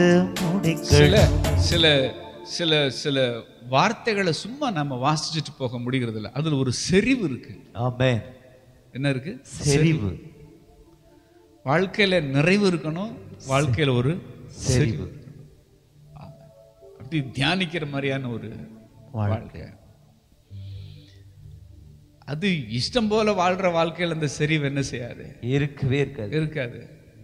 சில முடிக்கள் சில சில சில வார்த்தைகளை சும்மா நம்ம வாசிச்சுட்டு போக முடிகிறது இல்ல அதுல ஒரு செறிவு இருக்கு ஆமென் என்ன இருக்கு செறிவு வாழ்க்கையில நிறைவு இருக்கணும் வாழ்க்கையில ஒரு செறிவு அப்படி தியானிக்கிற மாதிரியான ஒரு வாழ்க்கை அது இஷ்டம் போல வாழ்ற வாழ்க்கையில அந்த செறிவு என்ன செய்யாது இருக்கவே இருக்காது இருக்காது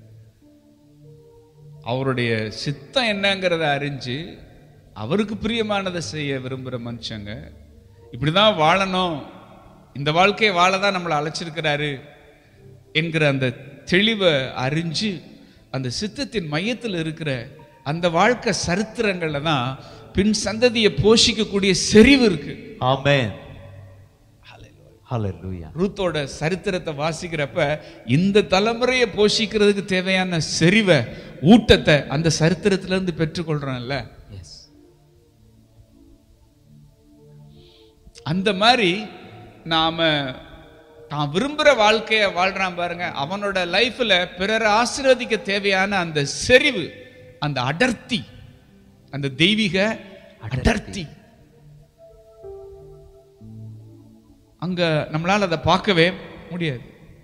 அவருடைய சித்தம் என்னங்கிறத அறிஞ்சு அவருக்கு பிரியமானதை செய்ய விரும்புகிற மனுஷங்க இப்படிதான் வாழணும் இந்த வாழ்க்கையை வாழ தான் நம்மளை அழைச்சிருக்கிறாரு என்கிற அந்த தெளிவை அறிஞ்சு அந்த சித்தத்தின் மையத்தில் இருக்கிற அந்த வாழ்க்கை சரித்திரங்கள்ல தான் பின் சந்ததியை போஷிக்கக்கூடிய செறிவு இருக்கு ஆமென் ஹalleluya ரூத்தோட சரித்திரத்தை வாசிக்கிறப்ப இந்த தலைமுறையை போஷிக்கிறதுக்கு தேவையான செறிவை ஊட்டத்தை அந்த சரித்திரத்துல இருந்து பெற்றுக்கொள்றோம்ல எஸ் அந்த மாதிரி நாம தான் விரும்புற வாழ்க்கைய வாழ்றான் பாருங்க அவனோட லைஃப்ல பிறரை ஆசீர்வதிக்க தேவையான அந்த செறிவு அந்த அடர்த்தி அந்த தெய்வீக அடர்த்தி அங்க நம்மளால அதை பார்க்கவே முடியாது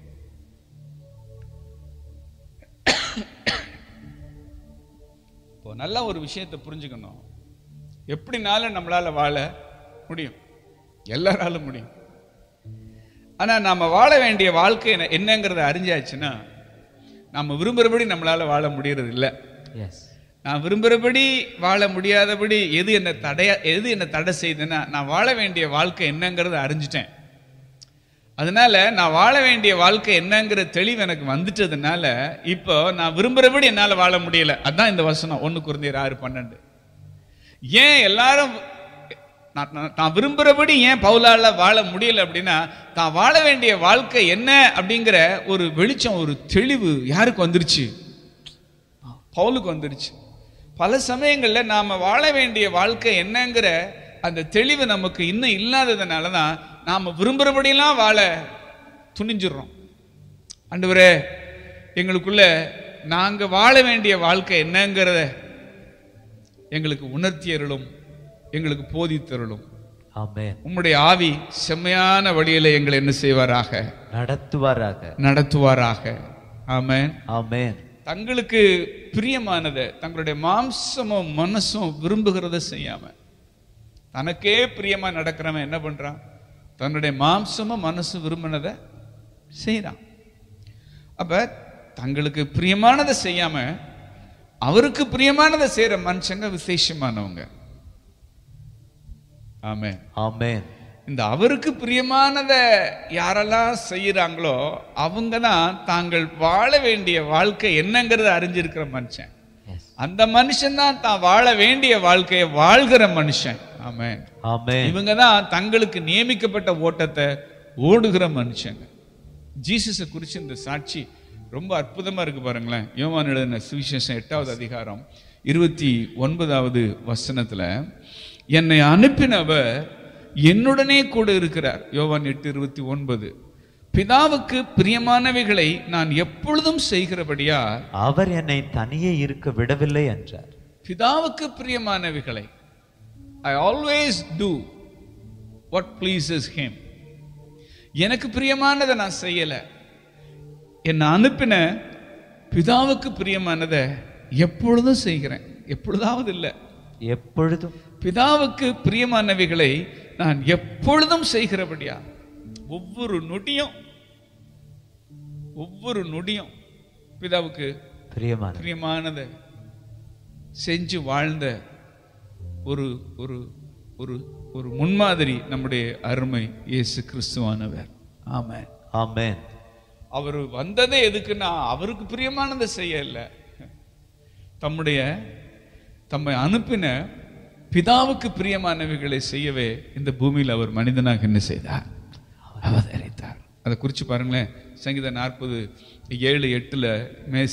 இப்போ நல்லா ஒரு விஷயத்தை புரிஞ்சுக்கணும் எப்படினாலும் நம்மளால வாழ முடியும் எல்லாராலும் முடியும் ஆனா நாம வாழ வேண்டிய வாழ்க்கை என்ன- என்னங்கிறத அறிஞ்சாச்சுன்னா நாம விரும்புறபடி நம்மளால வாழ முடியறது இல்ல எஸ் நான் விரும்புறபடி வாழ முடியாதபடி எது என்ன தடைய எது என்ன தடை செய்யுதுன்னா நான் வாழ வேண்டிய வாழ்க்கை என்னங்கிறத அறிஞ்சிட்டேன் அதனால நான் வாழ வேண்டிய வாழ்க்கை என்னங்கிற தெளிவு எனக்கு வந்துட்டதுனால இப்போ நான் விரும்புறபடி என்னால வாழ முடியல அதான் இந்த வசனம் ஒண்ணு குருந்தியர் ஆறு பன்னெண்டு ஏன் எல்லாரும் நான் நான்- நான் விரும்புறபடி ஏன் பவுலால வாழ முடியல அப்படின்னா தான் வாழ வேண்டிய வாழ்க்கை என்ன அப்படிங்கிற ஒரு வெளிச்சம் ஒரு தெளிவு யாருக்கு வந்துருச்சு பவுலுக்கு வந்துருச்சு பல சமயங்கள்ல நாம வாழ வேண்டிய வாழ்க்கை என்னங்கிற அந்த தெளிவு நமக்கு இன்னும் இல்லாததுனால தான் நாம விரும்புறபடியெல்லாம் வாழ துணிஞ்சிடுறோம் ஆண்டவரே எங்களுக்குள்ள நாங்க வாழ வேண்டிய வாழ்க்கை என்னங்கிறத எங்களுக்கு உணர்த்தியருளும் எங்களுக்கு போதித்தருளும் ஆமென் உம்முடைய ஆவி செம்மையான வழியில எங்களை என்ன செய்வாராக நடத்துவாராக நடத்துவாராக ஆமென் ஆமென் தங்களுக்கு பிரியமானதை தங்களுடைய மாம்சமும் மனசும் விரும்புகிறத செய்யாம தனக்கே பிரியமா நடக்கிறவன் என்ன பண்றான் தன்னுடைய மாம்சமும் மனசு விரும்பினதை செய்றான் அப்ப தங்களுக்கு பிரியமானதை செய்யாம அவருக்கு பிரியமானதை செய்யற மனுஷங்க விசேஷமானவங்க ஆமென் ஆமென் இந்த அவருக்கு பிரியமானதை யாரெல்லாம் செய்யறாங்களோ அவங்க தான் தாங்கள் வாழ வேண்டிய வாழ்க்கை என்னங்கிறத அறிஞ்சிருக்கிற மனுஷன் எஸ் அந்த மனுஷன் தான் தான் வாழ வேண்டிய வாழ்க்கையை வாழ்கிற மனுஷன் ஆமென் ஆமென் இவங்க தான் தங்களுக்கு நியமிக்கப்பட்ட ஓட்டத்தை ஓடுகிற மனுஷங்க ஜீசஸை குறிச்சு இந்த சாட்சி ரொம்ப அற்புதமா இருக்கு பாருங்களேன் யோவான் எழுதின சுவிசேஷம் எட்டாவது அதிகாரம் இருபத்தி ஒன்பதாவது வசனத்துல என்னை அனுப்பினவர் என்னுடனே கூட இருக்கிறார் யோவான் எட்டு இருபத்தி ஒன்பது பிதாவுக்கு பிரியமானவைகளை நான் எப்பொழுதும் செய்கிறபடியா அவர் என்னை தனியே இருக்க விடவில்லை என்றார் பிதாவுக்கு பிரியமானவைகளை I always do what pleases him எனக்கு பிரியமானதை நான் செய்யல என்னை அனுப்பின பிதாவுக்கு பிரியமானதை எப்பொழுதும் செய்கிறேன் எப்பொழுதாவது இல்லை எப்பொழுதும் பிதாவுக்கு பிரியமானவைகளை நான் எப்பொழுதும் செய்கிறபடியா ஒவ்வொரு நொடியும் ஒவ்வொரு நொடியும் பிதாவுக்கு பிரியமான பிரியமானதை செஞ்சு வாழ்ந்த ஒரு ஒரு ஒரு ஒரு முன்மாதிரி நம்முடைய அருமை இயேசு கிறிஸ்துவானவர் ஆமென் ஆமென் அவர் வந்ததே எதுக்குன்னா அவருக்கு பிரியமானதை செய்ய இல்லை தம்முடைய தம்மை அனுப்பின பிதாவுக்கு பிரியமானவைகளை செய்யவே இந்த பூமியில் அவர் மனிதனாக என்ன செய்தார் அவதரித்தார் அதை குறித்து பாருங்களேன் சங்கீதம் நாற்பது ஏழு எட்டுல மே